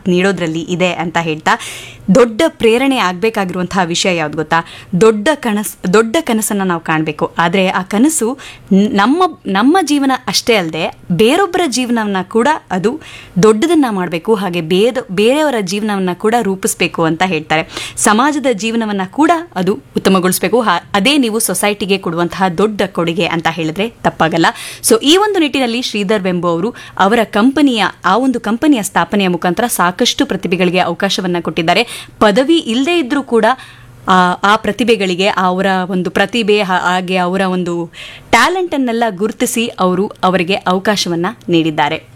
ನೀಡೋದ್ರಲ್ಲಿ ಇದೆ ಅಂತ ಹೇಳ್ತಾ ದೊಡ್ಡ ಪ್ರೇರಣೆ ಆಗಬೇಕಾಗಿರುವಂತಹ ವಿಷಯ ಯಾವ್ದು ಗೊತ್ತಾ ದೊಡ್ಡ ಕನಸು ದೊಡ್ಡ ಕನಸನ್ನು ನಾವು ಕಾಣಬೇಕು ಆದರೆ ಆ ಕನಸು ನ್- ನಮ್ಮ ನಮ್ಮ ಜೀವನ ಅಷ್ಟೇ ಅಲ್ಲದೆ ಬೇರೊಬ್ಬರ ಜೀವನವನ್ನು ಕೂಡ ಅದು ದೊಡ್ಡದನ್ನು ಮಾಡಬೇಕು ಹಾಗೆ ಬೇದ ಬೇರೆಯವರ ಜೀವನವನ್ನು ಕೂಡ ರೂಪಿಸಬೇಕು ಅಂತ ಹೇಳ್ತಾರೆ ಸಮಾಜದ ಜೀವನವನ್ನು ಕೂಡ ಅದು ಉತ್ತಮಗೊಳಿಸಬೇಕು ಹಾ- ಅದೇ ನೀವು ಸೊಸೈಟಿಗೆ ಕೊಡುವಂತಹ ದೊಡ್ಡ ಕೊಡುಗೆ ಅಂತ ಹೇಳಿದ್ರೆ ತಪ್ಪಾಗಲ್ಲ ಸೊ ಈ ಒಂದು ನಿಟ್ಟಿನಲ್ಲಿ ಶ್ರೀಧರ್ ವೆಂಬು ಅವರು ಅವರ ಕಂಪನಿಯ ಆ ಒಂದು ಕಂಪನಿಯ ಸ್ಥಾಪನೆಯ ಮುಖಾಂತರ ಸಾಕಷ್ಟು ಪ್ರತಿಭೆಗಳಿಗೆ ಅವಕಾಶವನ್ನ ಕೊಟ್ಟಿದ್ದಾರೆ ಪದವಿ ಇಲ್ಲದೆ ಇದ್ರೂ ಕೂಡ ಆ ಆ ಪ್ರತಿಭೆಗಳಿಗೆ ಅವರ ಒಂದು ಪ್ರತಿಭೆ ಹಾ- ಹಾಗೆ ಅವರ ಒಂದು ಟ್ಯಾಲೆಂಟನ್ನೆಲ್ಲ ಗುರುತಿಸಿ ಅವರು ಅವರಿಗೆ ಅವಕಾಶವನ್ನ ನೀಡಿದ್ದಾರೆ